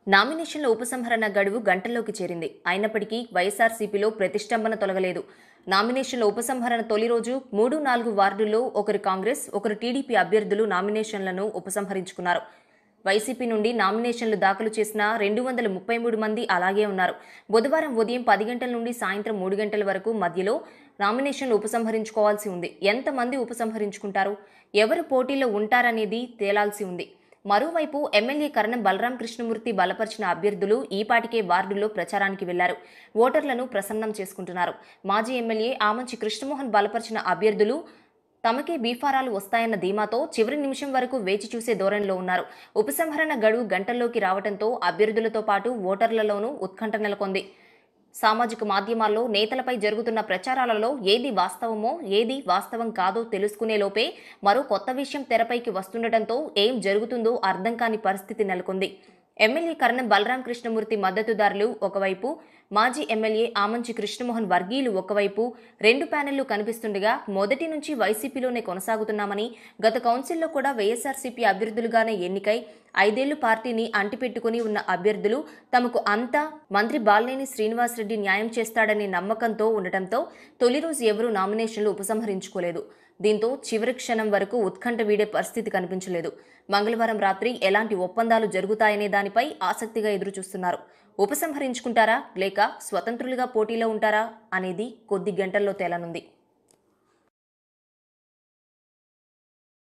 నామినేషన్ల ఉపసంహరణ గడువు గంటల్లోకి చేరింది అయినప్పటికీ వైఎస్ఆర్సీపీలో ప్రతిష్టంభన తొలగలేదు నామినేషన్ల ఉపసంహరణ తొలి రోజు మూడు నాలుగు వార్డుల్లో ఒకరు కాంగ్రెస్ ఒకరు టీడీపీ అభ్యర్థులు నామినేషన్లను ఉపసంహరించుకున్నారు వైసీపీ నుండి నామినేషన్లు దాఖలు చేసిన రెండు వందల ముప్పై మూడు మంది అలాగే ఉన్నారు బుధవారం ఉదయం పది గంటల నుండి సాయంత్రం మూడు గంటల వరకు మధ్యలో నామినేషన్లు ఉపసంహరించుకోవాల్సి ఉంది ఎంతమంది ఉపసంహరించుకుంటారు ఎవరు పోటీలో ఉంటారనేది తేలాల్సి ఉంది మరోవైపు ఎమ్మెల్యే కరణం బలరాం కృష్ణమూర్తి బలపరిచిన అభ్యర్థులు ఈపాటికే వార్డుల్లో ప్రచారానికి వెళ్లారు ఓటర్లను ప్రసన్నం చేసుకుంటున్నారు మాజీ ఎమ్మెల్యే ఆమంచి కృష్ణమోహన్ బలపరిచిన అభ్యర్థులు తమకే బీఫారాలు వస్తాయన్న ధీమాతో చివరి నిమిషం వరకు వేచి చూసే ధోరణిలో ఉన్నారు ఉపసంహరణ గడువు గంటల్లోకి రావడంతో అభ్యర్థులతో పాటు ఓటర్లలోనూ ఉత్కంఠ నెలకొంది సామాజిక మాధ్యమాల్లో నేతలపై జరుగుతున్న ప్రచారాలలో ఏది వాస్తవమో ఏది వాస్తవం కాదో తెలుసుకునే లోపే మరో కొత్త విషయం తెరపైకి వస్తుండటంతో ఏం జరుగుతుందో అర్థం కాని పరిస్థితి నెలకొంది ఎమ్మెల్యే కరణం బలరాం కృష్ణమూర్తి మద్దతుదారులు ఒకవైపు మాజీ ఎమ్మెల్యే ఆమంచి కృష్ణమోహన్ వర్గీయులు ఒకవైపు రెండు ప్యానెళ్లు కనిపిస్తుండగా మొదటి నుంచి వైసీపీలోనే కొనసాగుతున్నామని గత కౌన్సిల్లో కూడా వైఎస్ఆర్సీపీ అభ్యర్థులుగానే ఎన్నికై ఐదేళ్లు పార్టీని అంటిపెట్టుకుని ఉన్న అభ్యర్థులు తమకు అంతా మంత్రి బాలినేని శ్రీనివాసరెడ్డి న్యాయం చేస్తాడనే నమ్మకంతో ఉండటంతో తొలి రోజు ఎవరూ నామినేషన్లు ఉపసంహరించుకోలేదు దీంతో చివరి క్షణం వరకు ఉత్కంఠ వీడే పరిస్థితి కనిపించలేదు మంగళవారం రాత్రి ఎలాంటి ఒప్పందాలు జరుగుతాయనే దానిపై ఆసక్తిగా ఎదురుచూస్తున్నారు ఉపసంహరించుకుంటారా లేక స్వతంత్రులుగా పోటీలో ఉంటారా అనేది కొద్ది గంటల్లో తేలనుంది